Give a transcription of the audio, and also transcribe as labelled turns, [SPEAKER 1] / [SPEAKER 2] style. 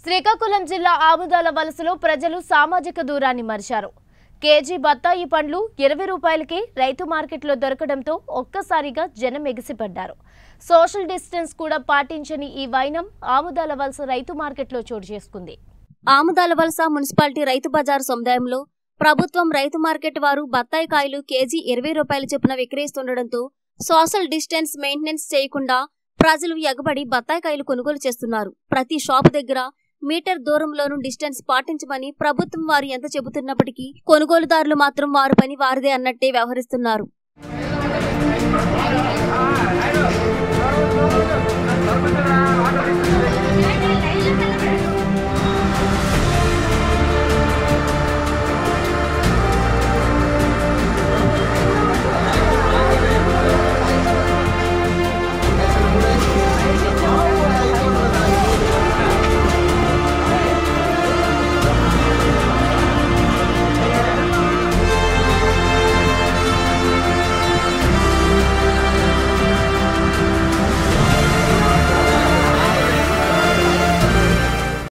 [SPEAKER 1] శ్రీకాకుళం జిల్లా ఆముదాల వలసలో ప్రజలు సామాజిక దూరాన్ని మరిచారు కేజీ బత్తాయి పండ్లు ఇరవై రూపాయలకి రైతు మార్కెట్లో దొరకడంతో ఒక్కసారిగా జనం ఎగిసిపడ్డారు సోషల్ డిస్టెన్స్ కూడా పాటించని ఈ వైనం ఆముదాల వలస రైతు మార్కెట్లో చోటు చేసుకుంది
[SPEAKER 2] ఆముదాల వలస మున్సిపాలిటీ రైతు బజారు సముదాయంలో ప్రభుత్వం రైతు మార్కెట్ వారు బత్తాయి కాయలు కేజీ ఇరవై రూపాయల చొప్పున విక్రయిస్తుండటంతో సోషల్ డిస్టెన్స్ మెయింటెనెన్స్ చేయకుండా ప్రజలు ఎగబడి బత్తాయి కాయలు కొనుగోలు చేస్తున్నారు ప్రతి షాపు దగ్గర మీటర్ దూరంలోనూ డిస్టెన్స్ పాటించమని ప్రభుత్వం వారు ఎంత చెబుతున్నప్పటికీ కొనుగోలుదారులు మాత్రం వారి పని వారిదే అన్నట్టే వ్యవహరిస్తున్నారు
[SPEAKER 3] ఆ